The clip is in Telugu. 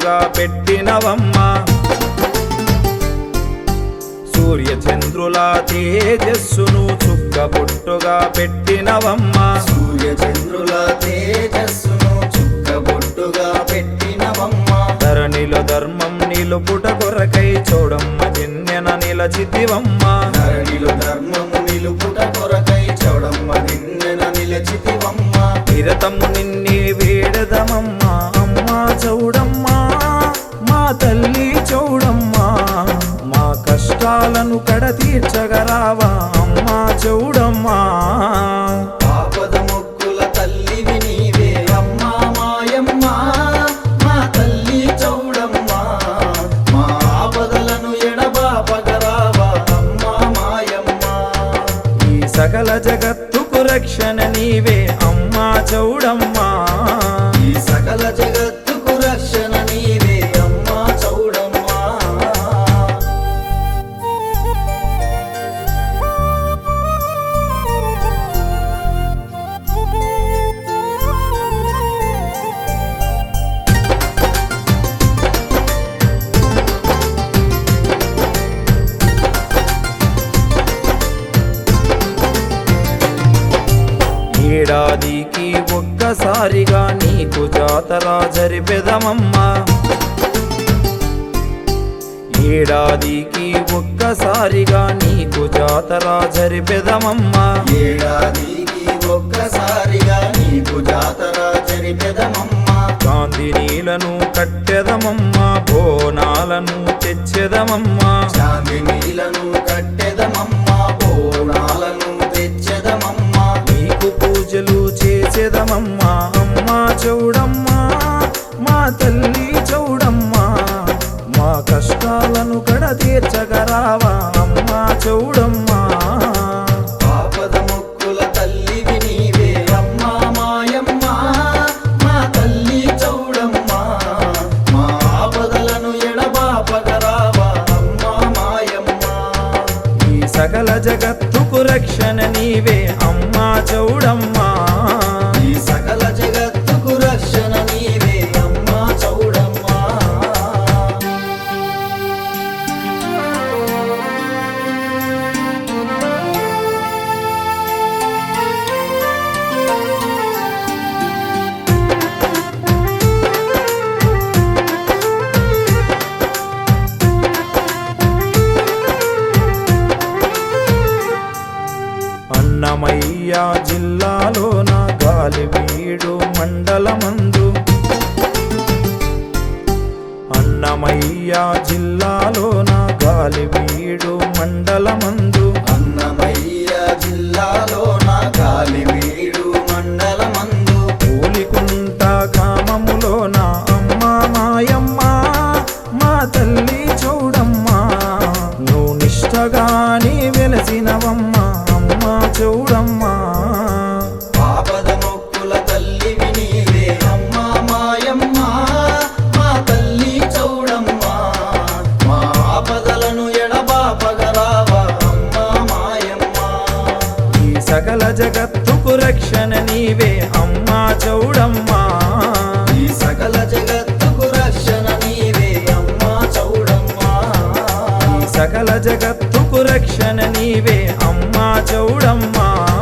పొట్టుగా పెట్టినవమ్మా సూర్య చంద్రుల తేజస్సును చుక్క పొట్టుగా పెట్టినవమ్మా సూర్య చంద్రుల తేజస్సును చుక్కబొట్టుగా పెట్టినవమ్మ ధరణిలో ధర్మం నిలుపుట కొరకై చూడమ్మ దిన్నెన నిలచితివమ్మా ధరణిలో ధర్మము నిలుపుట కొరకై చౌడమ్మ నిన్నెన నిలచితివమ్మ నిరతము నిన్నే వేడదమమ్మా అమ్మా చౌడమ్మా మా తల్లి చౌడమ్మా మా కష్టాలను కడ తీర్చగరావా అమ్మా చౌడమ్మా ఆపద మొక్కుల తల్లివి నీవే అమ్మా మాయమ్మ మా తల్లి చౌడమ్మ మా ఆపదలను ఎడబాపగరావా అమ్మా మాయమ్మ ఈ సకల జగత్తుకు రక్షణ నీవే అమ్మా చౌడమ్మా ఈ సకల జగత్తుకు రక్షణ నీవే అమ్మా చౌడమ్మా ఏడాదికి ఒక్కసారిగా నీకు జాతర జరిపెదమమ్మా ఏడాదికి ఒక్కసారిగా నీకు జాతర జరిపెదమమ్మా ఏడాదికి ఒక్కసారిగా నీకు జాతర జరిపెదమమ్మా కాంతి నీలను కట్టెదమమ్మా బోనాలను తెచ్చెదమమ్మా చాందినీలను కట్టెదమమ్మా బోనాలను తెచ్చెదమమ్మా నీకు పూజలు చేసేదమమ్మా అమ్మా చౌడమ్మా మా తల్లి చౌడమ్మా మా కష్టాలను కడ తీర్చగరావా అమ్మా చౌడమ్మా ఆపద మొక్కుల తల్లివి నీవే అమ్మా మాయమ్మ మా తల్లి చౌడమ్మా మా ఆపదలను ఎడబాపగరావా అమ్మా మాయమ్మ ఈ సకల జగత్తుకు రక్షణ నీవే అమ్మా చౌడమ్మా ఈ సకల జగత్తుకు రక్షణ నీవే అమ్మా చౌడమ్మా అన్నమయ్య జిల్లాలోన గాలివీడు మండలమందు అన్నమయ్య జిల్లాలోన గాలివీడు మండలమందు అన్నమయ్య జిల్లాలోన గాలివీడు మండలమందు కూలికుంట గ్రామములోన అమ్మ మాయమ్మ మా తల్లి చౌడమ్మా నువ్వు నిష్టగాని వెలసినవమ్మ అమ్మ చౌడమ్మా ఆపద మొక్కుల తల్లివి నీవే అమ్మా మాయమ్మ మా తల్లి చౌడమ్మా మా ఆపదలను ఎడబాపగరావా అమ్మా మాయమ్మ ఈ సకల జగత్తుకు రక్షణ నీవే అమ్మా చౌడమ్మా ఈ సకల జగత్తుకు రక్షణ నీవే అమ్మా చౌడమ్మా ఈ సకల జగత్తుకు రక్షణ నీవే అమ్మా చౌడమ్మా